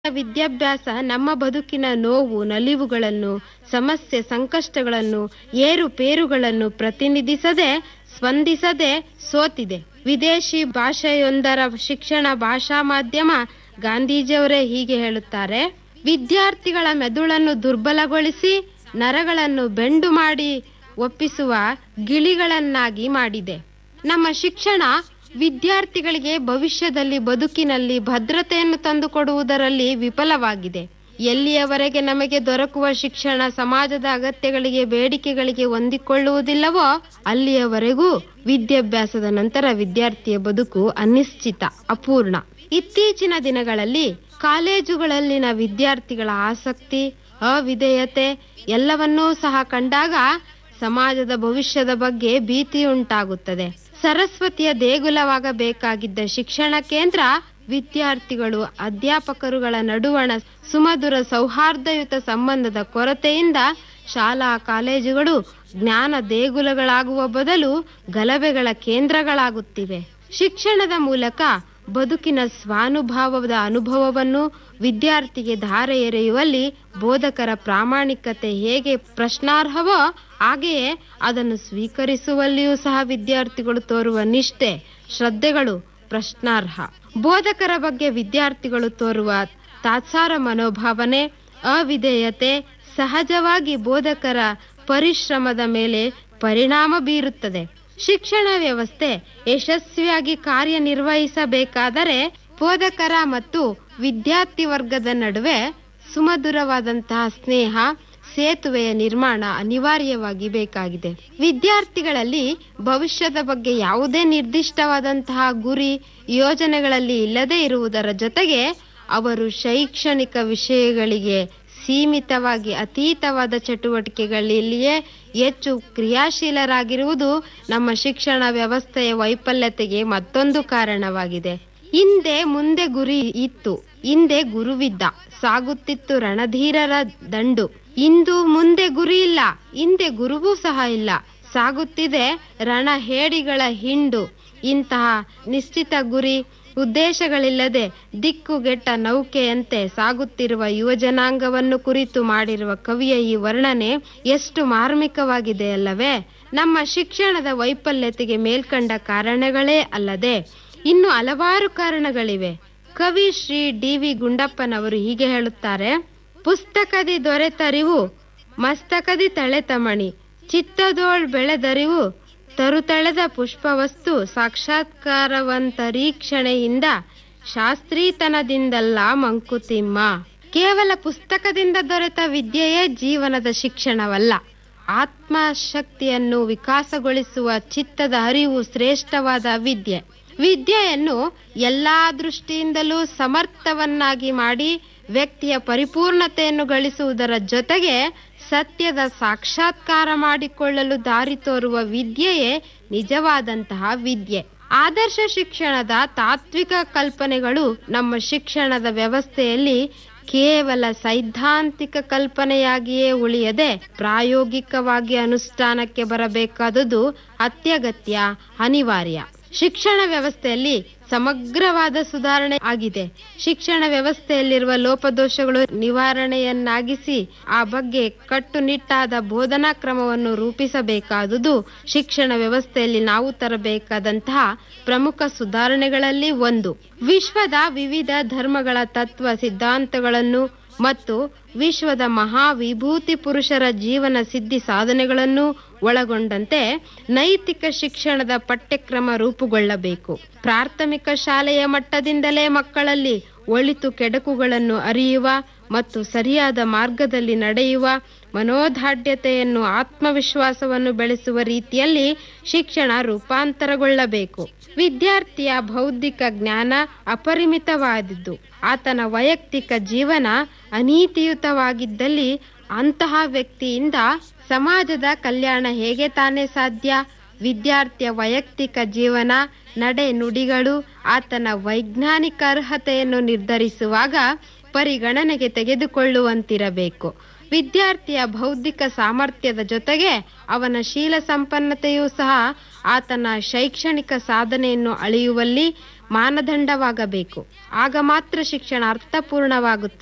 ವಿದ್ಯಾಭ್ಯಾಸ ನಮ್ಮ ಬದುಕಿನ ನೋವು ನಲಿವುಗಳನ್ನು ಸಮಸ್ಯೆ ಸಂಕಷ್ಟಗಳನ್ನು ಏರುಪೇರುಗಳನ್ನು ಪ್ರತಿನಿಧಿಸದೆ ಸ್ಪಂದಿಸದೆ ಸೋತಿದೆ ವಿದೇಶಿ ಭಾಷೆಯೊಂದರ ಶಿಕ್ಷಣ ಭಾಷಾ ಮಾಧ್ಯಮ ಗಾಂಧೀಜಿಯವರೇ ಹೀಗೆ ಹೇಳುತ್ತಾರೆ ವಿದ್ಯಾರ್ಥಿಗಳ ಮೆದುಳನ್ನು ದುರ್ಬಲಗೊಳಿಸಿ ನರಗಳನ್ನು ಬೆಂಡು ಮಾಡಿ ಒಪ್ಪಿಸುವ ಗಿಳಿಗಳನ್ನಾಗಿ ಮಾಡಿದೆ ನಮ್ಮ ಶಿಕ್ಷಣ ವಿದ್ಯಾರ್ಥಿಗಳಿಗೆ ಭವಿಷ್ಯದಲ್ಲಿ ಬದುಕಿನಲ್ಲಿ ಭದ್ರತೆಯನ್ನು ತಂದುಕೊಡುವುದರಲ್ಲಿ ವಿಫಲವಾಗಿದೆ ಎಲ್ಲಿಯವರೆಗೆ ನಮಗೆ ದೊರಕುವ ಶಿಕ್ಷಣ ಸಮಾಜದ ಅಗತ್ಯಗಳಿಗೆ ಬೇಡಿಕೆಗಳಿಗೆ ಹೊಂದಿಕೊಳ್ಳುವುದಿಲ್ಲವೋ ಅಲ್ಲಿಯವರೆಗೂ ವಿದ್ಯಾಭ್ಯಾಸದ ನಂತರ ವಿದ್ಯಾರ್ಥಿಯ ಬದುಕು ಅನಿಶ್ಚಿತ ಅಪೂರ್ಣ ಇತ್ತೀಚಿನ ದಿನಗಳಲ್ಲಿ ಕಾಲೇಜುಗಳಲ್ಲಿನ ವಿದ್ಯಾರ್ಥಿಗಳ ಆಸಕ್ತಿ ಅವಿಧೇಯತೆ ಎಲ್ಲವನ್ನೂ ಸಹ ಕಂಡಾಗ ಸಮಾಜದ ಭವಿಷ್ಯದ ಬಗ್ಗೆ ಭೀತಿ ಉಂಟಾಗುತ್ತದೆ ಸರಸ್ವತಿಯ ದೇಗುಲವಾಗಬೇಕಾಗಿದ್ದ ಶಿಕ್ಷಣ ಕೇಂದ್ರ ವಿದ್ಯಾರ್ಥಿಗಳು ಅಧ್ಯಾಪಕರುಗಳ ನಡುವಣ ಸುಮಧುರ ಸೌಹಾರ್ದಯುತ ಸಂಬಂಧದ ಕೊರತೆಯಿಂದ ಶಾಲಾ ಕಾಲೇಜುಗಳು ಜ್ಞಾನ ದೇಗುಲಗಳಾಗುವ ಬದಲು ಗಲಭೆಗಳ ಕೇಂದ್ರಗಳಾಗುತ್ತಿವೆ ಶಿಕ್ಷಣದ ಮೂಲಕ ಬದುಕಿನ ಸ್ವಾನುಭಾವದ ಅನುಭವವನ್ನು ವಿದ್ಯಾರ್ಥಿಗೆ ಧಾರೆ ಎರೆಯುವಲ್ಲಿ ಬೋಧಕರ ಪ್ರಾಮಾಣಿಕತೆ ಹೇಗೆ ಪ್ರಶ್ನಾರ್ಹವೋ ಹಾಗೆಯೇ ಅದನ್ನು ಸ್ವೀಕರಿಸುವಲ್ಲಿಯೂ ಸಹ ವಿದ್ಯಾರ್ಥಿಗಳು ತೋರುವ ನಿಷ್ಠೆ ಶ್ರದ್ಧೆಗಳು ಪ್ರಶ್ನಾರ್ಹ ಬೋಧಕರ ಬಗ್ಗೆ ವಿದ್ಯಾರ್ಥಿಗಳು ತೋರುವ ತಾತ್ಸಾರ ಮನೋಭಾವನೆ ಅವಿಧೇಯತೆ ಸಹಜವಾಗಿ ಬೋಧಕರ ಪರಿಶ್ರಮದ ಮೇಲೆ ಪರಿಣಾಮ ಬೀರುತ್ತದೆ ಶಿಕ್ಷಣ ವ್ಯವಸ್ಥೆ ಯಶಸ್ವಿಯಾಗಿ ಕಾರ್ಯನಿರ್ವಹಿಸಬೇಕಾದರೆ ಬೋಧಕರ ಮತ್ತು ವಿದ್ಯಾರ್ಥಿ ವರ್ಗದ ನಡುವೆ ಸುಮಧುರವಾದಂತಹ ಸ್ನೇಹ ಸೇತುವೆಯ ನಿರ್ಮಾಣ ಅನಿವಾರ್ಯವಾಗಿ ಬೇಕಾಗಿದೆ ವಿದ್ಯಾರ್ಥಿಗಳಲ್ಲಿ ಭವಿಷ್ಯದ ಬಗ್ಗೆ ಯಾವುದೇ ನಿರ್ದಿಷ್ಟವಾದಂತಹ ಗುರಿ ಯೋಜನೆಗಳಲ್ಲಿ ಇಲ್ಲದೆ ಇರುವುದರ ಜೊತೆಗೆ ಅವರು ಶೈಕ್ಷಣಿಕ ವಿಷಯಗಳಿಗೆ ಸೀಮಿತವಾಗಿ ಅತೀತವಾದ ಚಟುವಟಿಕೆಗಳಲ್ಲಿಯೇ ಹೆಚ್ಚು ಕ್ರಿಯಾಶೀಲರಾಗಿರುವುದು ನಮ್ಮ ಶಿಕ್ಷಣ ವ್ಯವಸ್ಥೆಯ ವೈಫಲ್ಯತೆಗೆ ಮತ್ತೊಂದು ಕಾರಣವಾಗಿದೆ ಹಿಂದೆ ಮುಂದೆ ಗುರಿ ಇತ್ತು ಹಿಂದೆ ಗುರುವಿದ್ದ ಸಾಗುತ್ತಿತ್ತು ರಣಧೀರರ ದಂಡು ಇಂದು ಮುಂದೆ ಗುರಿ ಇಲ್ಲ ಹಿಂದೆ ಗುರುವೂ ಸಹ ಇಲ್ಲ ಸಾಗುತ್ತಿದೆ ರಣ ಹೇಡಿಗಳ ಹಿಂಡು ಇಂತಹ ನಿಶ್ಚಿತ ಗುರಿ ಉದ್ದೇಶಗಳಿಲ್ಲದೆ ದಿಕ್ಕುಗೆಟ್ಟ ನೌಕೆಯಂತೆ ಸಾಗುತ್ತಿರುವ ಯುವಜನಾಂಗವನ್ನು ಕುರಿತು ಮಾಡಿರುವ ಕವಿಯ ಈ ವರ್ಣನೆ ಎಷ್ಟು ಮಾರ್ಮಿಕವಾಗಿದೆ ಅಲ್ಲವೇ ನಮ್ಮ ಶಿಕ್ಷಣದ ವೈಫಲ್ಯತೆಗೆ ಮೇಲ್ಕಂಡ ಕಾರಣಗಳೇ ಅಲ್ಲದೆ ಇನ್ನು ಹಲವಾರು ಕಾರಣಗಳಿವೆ ಕವಿ ಶ್ರೀ ಡಿ ವಿ ಗುಂಡಪ್ಪನವರು ಹೀಗೆ ಹೇಳುತ್ತಾರೆ ಪುಸ್ತಕದಿ ದೊರೆತರಿವು ಮಸ್ತಕದಿ ತಳೆತಮಣಿ ಚಿತ್ತದೋಳ್ ಬೆಳೆದರಿವು ತರುತಳೆದ ಪುಷ್ಪವಸ್ತು ಸಾಕ್ಷಾತ್ಕಾರವಂತರೀಕ್ಷಣೆಯಿಂದ ಶಾಸ್ತ್ರೀತನದಿಂದಲ್ಲ ಮಂಕುತಿಮ್ಮ ಕೇವಲ ಪುಸ್ತಕದಿಂದ ದೊರೆತ ವಿದ್ಯೆಯೇ ಜೀವನದ ಶಿಕ್ಷಣವಲ್ಲ ಆತ್ಮಶಕ್ತಿಯನ್ನು ವಿಕಾಸಗೊಳಿಸುವ ಚಿತ್ತದ ಅರಿವು ಶ್ರೇಷ್ಠವಾದ ವಿದ್ಯೆ ವಿದ್ಯೆಯನ್ನು ಎಲ್ಲಾ ದೃಷ್ಟಿಯಿಂದಲೂ ಸಮರ್ಥವನ್ನಾಗಿ ಮಾಡಿ ವ್ಯಕ್ತಿಯ ಪರಿಪೂರ್ಣತೆಯನ್ನು ಗಳಿಸುವುದರ ಜೊತೆಗೆ ಸತ್ಯದ ಸಾಕ್ಷಾತ್ಕಾರ ಮಾಡಿಕೊಳ್ಳಲು ದಾರಿ ತೋರುವ ವಿದ್ಯೆಯೇ ನಿಜವಾದಂತಹ ವಿದ್ಯೆ ಆದರ್ಶ ಶಿಕ್ಷಣದ ತಾತ್ವಿಕ ಕಲ್ಪನೆಗಳು ನಮ್ಮ ಶಿಕ್ಷಣದ ವ್ಯವಸ್ಥೆಯಲ್ಲಿ ಕೇವಲ ಸೈದ್ಧಾಂತಿಕ ಕಲ್ಪನೆಯಾಗಿಯೇ ಉಳಿಯದೆ ಪ್ರಾಯೋಗಿಕವಾಗಿ ಅನುಷ್ಠಾನಕ್ಕೆ ಬರಬೇಕಾದುದು ಅತ್ಯಗತ್ಯ ಅನಿವಾರ್ಯ ಶಿಕ್ಷಣ ವ್ಯವಸ್ಥೆಯಲ್ಲಿ ಸಮಗ್ರವಾದ ಸುಧಾರಣೆ ಆಗಿದೆ ಶಿಕ್ಷಣ ವ್ಯವಸ್ಥೆಯಲ್ಲಿರುವ ಲೋಪದೋಷಗಳು ನಿವಾರಣೆಯನ್ನಾಗಿಸಿ ಆ ಬಗ್ಗೆ ಕಟ್ಟುನಿಟ್ಟಾದ ಬೋಧನಾ ಕ್ರಮವನ್ನು ರೂಪಿಸಬೇಕಾದುದು ಶಿಕ್ಷಣ ವ್ಯವಸ್ಥೆಯಲ್ಲಿ ನಾವು ತರಬೇಕಾದಂತಹ ಪ್ರಮುಖ ಸುಧಾರಣೆಗಳಲ್ಲಿ ಒಂದು ವಿಶ್ವದ ವಿವಿಧ ಧರ್ಮಗಳ ತತ್ವ ಸಿದ್ಧಾಂತಗಳನ್ನು ಮತ್ತು ವಿಶ್ವದ ಮಹಾ ವಿಭೂತಿ ಪುರುಷರ ಜೀವನ ಸಿದ್ಧಿ ಸಾಧನೆಗಳನ್ನು ಒಳಗೊಂಡಂತೆ ನೈತಿಕ ಶಿಕ್ಷಣದ ಪಠ್ಯಕ್ರಮ ರೂಪುಗೊಳ್ಳಬೇಕು ಪ್ರಾಥಮಿಕ ಶಾಲೆಯ ಮಟ್ಟದಿಂದಲೇ ಮಕ್ಕಳಲ್ಲಿ ಒಳಿತು ಕೆಡಕುಗಳನ್ನು ಅರಿಯುವ ಮತ್ತು ಸರಿಯಾದ ಮಾರ್ಗದಲ್ಲಿ ನಡೆಯುವ ಮನೋದಾಢ್ಯತೆಯನ್ನು ಆತ್ಮವಿಶ್ವಾಸವನ್ನು ಬೆಳೆಸುವ ರೀತಿಯಲ್ಲಿ ಶಿಕ್ಷಣ ರೂಪಾಂತರಗೊಳ್ಳಬೇಕು ವಿದ್ಯಾರ್ಥಿಯ ಬೌದ್ಧಿಕ ಜ್ಞಾನ ಅಪರಿಮಿತವಾದದ್ದು ಆತನ ವೈಯಕ್ತಿಕ ಜೀವನ ಅನೀತಿಯುತವಾಗಿದ್ದಲ್ಲಿ ಅಂತಹ ವ್ಯಕ್ತಿಯಿಂದ ಸಮಾಜದ ಕಲ್ಯಾಣ ಹೇಗೆ ತಾನೇ ಸಾಧ್ಯ ವಿದ್ಯಾರ್ಥಿಯ ವೈಯಕ್ತಿಕ ಜೀವನ ನಡೆ ನುಡಿಗಳು ಆತನ ವೈಜ್ಞಾನಿಕ ಅರ್ಹತೆಯನ್ನು ನಿರ್ಧರಿಸುವಾಗ ಪರಿಗಣನೆಗೆ ತೆಗೆದುಕೊಳ್ಳುವಂತಿರಬೇಕು ವಿದ್ಯಾರ್ಥಿಯ ಬೌದ್ಧಿಕ ಸಾಮರ್ಥ್ಯದ ಜೊತೆಗೆ ಅವನ ಶೀಲ ಸಂಪನ್ನತೆಯೂ ಸಹ ಆತನ ಶೈಕ್ಷಣಿಕ ಸಾಧನೆಯನ್ನು ಅಳೆಯುವಲ್ಲಿ ಮಾನದಂಡವಾಗಬೇಕು ಆಗ ಮಾತ್ರ ಶಿಕ್ಷಣ ಅರ್ಥಪೂರ್ಣವಾಗುತ್ತದೆ